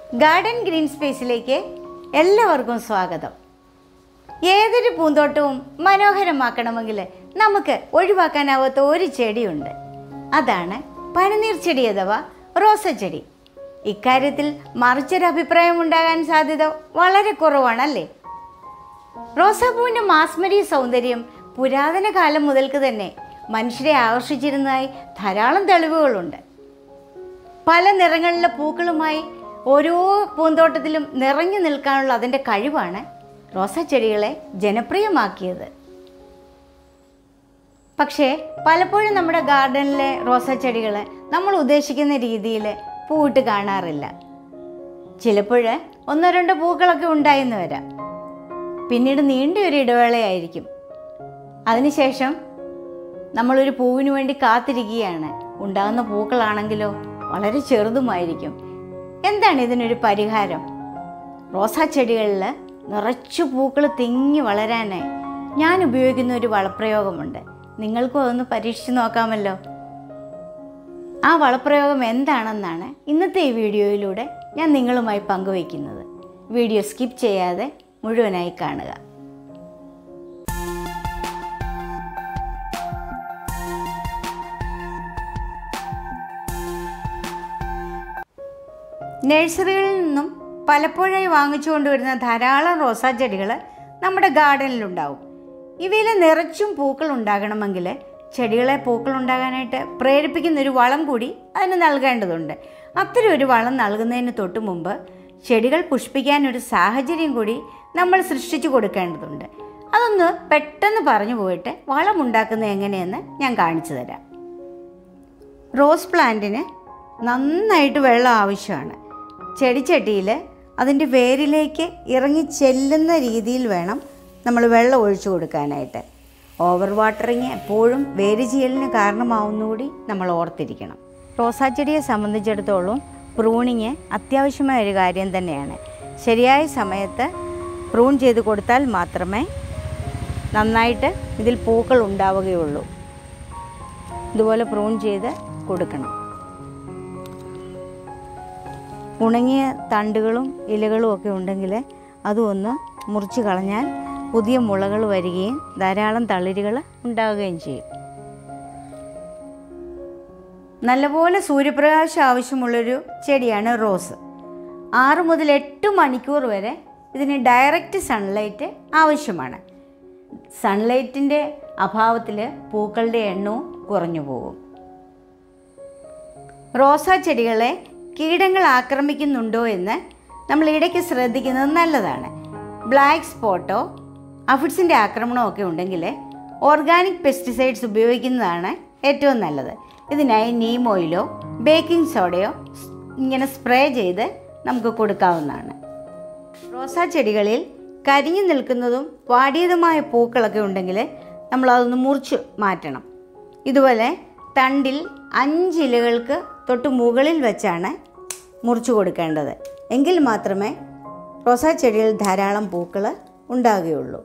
garden green സ്പേസിലേക്ക് എല്ലാവർക്കും സ്വാഗതം ഏതൊരു പൂന്തോട്ടവും മനോഹരമാക്കണമെങ്കിൽ നമുക്ക് ഒഴിവാക്കാനാവാത്ത ഒരു ചെടിയുണ്ട് അതാണ് പനിനീർ ചെടി അഥവാ റോസച്ചെടി ഇക്കാര്യത്തിൽ മറിച്ചൊരു അഭിപ്രായം ഉണ്ടാകാൻ സാധ്യത വളരെ കുറവാണല്ലേ റോസാപ്പൂവിൻ്റെ മാസ്മരി സൗന്ദര്യം പുരാതന കാലം മുതൽക്ക് തന്നെ മനുഷ്യരെ ആകർഷിച്ചിരുന്നതായി ധാരാളം തെളിവുകളുണ്ട് പല നിറങ്ങളിലെ പൂക്കളുമായി ഓരോ പൂന്തോട്ടത്തിലും നിറഞ്ഞു നിൽക്കാനുള്ള അതിൻ്റെ കഴിവാണ് റോസാ ചെടികളെ ജനപ്രിയമാക്കിയത് പക്ഷേ പലപ്പോഴും നമ്മുടെ ഗാർഡനിലെ റോസാ ചെടികൾ നമ്മൾ ഉദ്ദേശിക്കുന്ന രീതിയിൽ പൂവിട്ട് കാണാറില്ല ചിലപ്പോൾ ഒന്നോ രണ്ടോ പൂക്കളൊക്കെ ഉണ്ടായെന്ന് വരാം പിന്നീട് നീണ്ടൊരു ഇടവേളയായിരിക്കും അതിനുശേഷം നമ്മളൊരു പൂവിന് വേണ്ടി കാത്തിരിക്കുകയാണ് ഉണ്ടാകുന്ന പൂക്കളാണെങ്കിലോ വളരെ ചെറുതുമായിരിക്കും എന്താണ് ഇതിനൊരു പരിഹാരം റോസാ ചെടികളിൽ നിറച്ചു പൂക്കൾ തിങ്ങി വളരാനായി ഞാൻ ഉപയോഗിക്കുന്ന ഒരു വളപ്രയോഗമുണ്ട് നിങ്ങൾക്കും അതൊന്ന് പരീക്ഷിച്ച് നോക്കാമല്ലോ ആ വളപ്രയോഗം എന്താണെന്നാണ് ഇന്നത്തെ ഈ വീഡിയോയിലൂടെ ഞാൻ നിങ്ങളുമായി പങ്കുവയ്ക്കുന്നത് വീഡിയോ സ്കിപ്പ് ചെയ്യാതെ മുഴുവനായി കാണുക നഴ്സറികളിൽ നിന്നും പലപ്പോഴായി വാങ്ങിച്ചു കൊണ്ടുവരുന്ന ധാരാളം റോസാ ചെടികൾ നമ്മുടെ ഗാർഡനിലുണ്ടാവും ഇവയിൽ നിറച്ചും പൂക്കൾ ഉണ്ടാകണമെങ്കിൽ ചെടികളെ പൂക്കൾ ഉണ്ടാകാനായിട്ട് പ്രേരിപ്പിക്കുന്ന ഒരു വളം കൂടി അതിന് നൽകേണ്ടതുണ്ട് അത്തരം ഒരു വളം നൽകുന്നതിന് തൊട്ട് മുമ്പ് ചെടികൾ പുഷ്പിക്കാൻ ഒരു സാഹചര്യം കൂടി നമ്മൾ സൃഷ്ടിച്ചു കൊടുക്കേണ്ടതുണ്ട് അതൊന്ന് പെട്ടെന്ന് പറഞ്ഞു പോയിട്ട് വളം ഉണ്ടാക്കുന്നത് എങ്ങനെയെന്ന് ഞാൻ കാണിച്ചു തരാം റോസ് പ്ലാന്റിന് നന്നായിട്ട് വെള്ളം ആവശ്യമാണ് ചെടിച്ചട്ടിയിൽ അതിൻ്റെ വേരിലേക്ക് ഇറങ്ങി ചെല്ലുന്ന രീതിയിൽ വേണം നമ്മൾ വെള്ളം ഒഴിച്ചു കൊടുക്കാനായിട്ട് ഓവർ വാട്ടറിങ് എപ്പോഴും വേര് ചെയ്യലിന് കാരണമാവുന്നുകൂടി നമ്മൾ ഓർത്തിരിക്കണം റോസാ ചെടിയെ സംബന്ധിച്ചിടത്തോളം പ്രൂണിങ് അത്യാവശ്യമായ ഒരു കാര്യം തന്നെയാണ് ശരിയായ സമയത്ത് പ്രൂൺ ചെയ്ത് കൊടുത്താൽ മാത്രമേ നന്നായിട്ട് ഇതിൽ പൂക്കൾ ഉണ്ടാവുകയുള്ളൂ ഇതുപോലെ പ്രൂൺ ചെയ്ത് കൊടുക്കണം ഉണങ്ങിയ തണ്ടുകളും ഇലകളും ഒക്കെ ഉണ്ടെങ്കിൽ അതും ഒന്ന് മുറിച്ച് കളഞ്ഞാൽ പുതിയ മുളകൾ വരികയും ധാരാളം തളിരുകൾ ഉണ്ടാവുകയും ചെയ്യും നല്ലപോലെ സൂര്യപ്രകാശം ആവശ്യമുള്ളൊരു ചെടിയാണ് റോസ് ആറ് മുതൽ എട്ട് മണിക്കൂർ വരെ ഇതിന് ഡയറക്റ്റ് സൺലൈറ്റ് ആവശ്യമാണ് സൺലൈറ്റിൻ്റെ അഭാവത്തിൽ പൂക്കളുടെ എണ്ണവും കുറഞ്ഞു പോകും റോസാ ചെടികളെ കീടങ്ങൾ ആക്രമിക്കുന്നുണ്ടോ എന്ന് നമ്മൾ ഇടയ്ക്ക് ശ്രദ്ധിക്കുന്നത് നല്ലതാണ് ബ്ലാക്ക് സ്പോട്ടോ അഫിഡ്സിൻ്റെ ആക്രമണമോ ഒക്കെ ഉണ്ടെങ്കിൽ ഓർഗാനിക് പെസ്റ്റിസൈഡ്സ് ഉപയോഗിക്കുന്നതാണ് ഏറ്റവും നല്ലത് ഇതിനായി നീം ഓയിലോ ബേക്കിംഗ് സോഡയോ ഇങ്ങനെ സ്പ്രേ ചെയ്ത് നമുക്ക് കൊടുക്കാവുന്നതാണ് റോസാ ചെടികളിൽ കരിഞ്ഞു നിൽക്കുന്നതും വാടിയതുമായ പൂക്കളൊക്കെ ഉണ്ടെങ്കിൽ നമ്മളതൊന്ന് മുറിച്ച് മാറ്റണം ഇതുപോലെ തണ്ടിൽ അഞ്ച് ഇലകൾക്ക് തൊട്ട് മുകളിൽ വെച്ചാണ് മുറിച്ചു കൊടുക്കേണ്ടത് എങ്കിൽ മാത്രമേ റോസാ ചെടിയിൽ ധാരാളം പൂക്കൾ ഉണ്ടാകുകയുള്ളൂ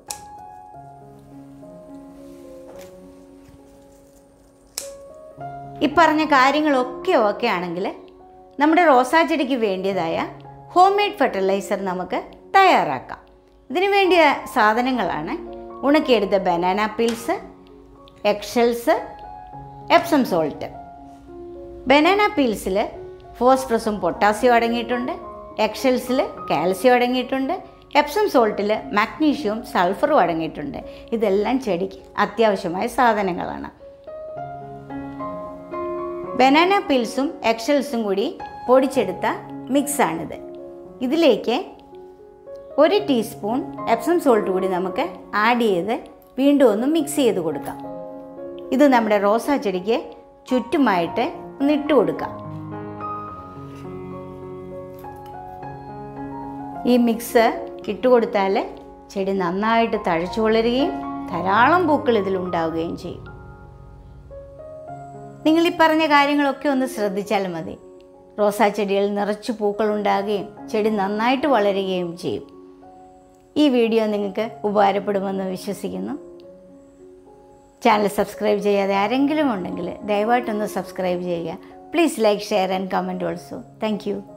ഈ പറഞ്ഞ കാര്യങ്ങളൊക്കെ ഓക്കെ ആണെങ്കിൽ നമ്മുടെ റോസാ ചെടിക്ക് വേണ്ടിയതായ ഹോം മെയ്ഡ് ഫെർട്ടിലൈസർ നമുക്ക് തയ്യാറാക്കാം ഇതിനു വേണ്ടിയ സാധനങ്ങളാണ് ഉണക്കിയെടുത്ത banana peels eggshells Epsom salt banana പീൽസിൽ ഫോസ്ഫറസും പൊട്ടാസ്യം അടങ്ങിയിട്ടുണ്ട് എക്സൽസിൽ കാൽസ്യം അടങ്ങിയിട്ടുണ്ട് എപ്സം സോൾട്ടിൽ മാഗ്നീഷ്യവും സൾഫറും അടങ്ങിയിട്ടുണ്ട് ഇതെല്ലാം ചെടിക്ക് അത്യാവശ്യമായ സാധനങ്ങളാണ് ബനാന പീൽസും എക്സൽസും കൂടി പൊടിച്ചെടുത്ത മിക്സാണിത് ഇതിലേക്ക് ഒരു ടീസ്പൂൺ എപ്സം സോൾട്ട് കൂടി നമുക്ക് ആഡ് ചെയ്ത് വീണ്ടും ഒന്ന് മിക്സ് ചെയ്ത് കൊടുക്കാം ഇത് നമ്മുടെ റോസാ ചെടിക്ക് ചുറ്റുമായിട്ട് ഒന്ന് ഇട്ട് കൊടുക്കാം ഈ മിക്സ് ഇട്ട് കൊടുത്താൽ ചെടി നന്നായിട്ട് തഴച്ചു വളരുകയും ധാരാളം പൂക്കൾ ഇതിലുണ്ടാവുകയും ചെയ്യും നിങ്ങൾ ഈ പറഞ്ഞ കാര്യങ്ങളൊക്കെ ഒന്ന് ശ്രദ്ധിച്ചാൽ മതി റോസാ ചെടിയിൽ നിറച്ചു പൂക്കൾ ഉണ്ടാകുകയും ചെടി നന്നായിട്ട് വളരുകയും ചെയ്യും ഈ വീഡിയോ നിങ്ങൾക്ക് ഉപകാരപ്പെടുമെന്ന് വിശ്വസിക്കുന്നു ചാനൽ സബ്സ്ക്രൈബ് ചെയ്യാതെ ആരെങ്കിലും ഉണ്ടെങ്കിൽ ദയവായിട്ടൊന്ന് സബ്സ്ക്രൈബ് ചെയ്യുക please like share and comment also thank U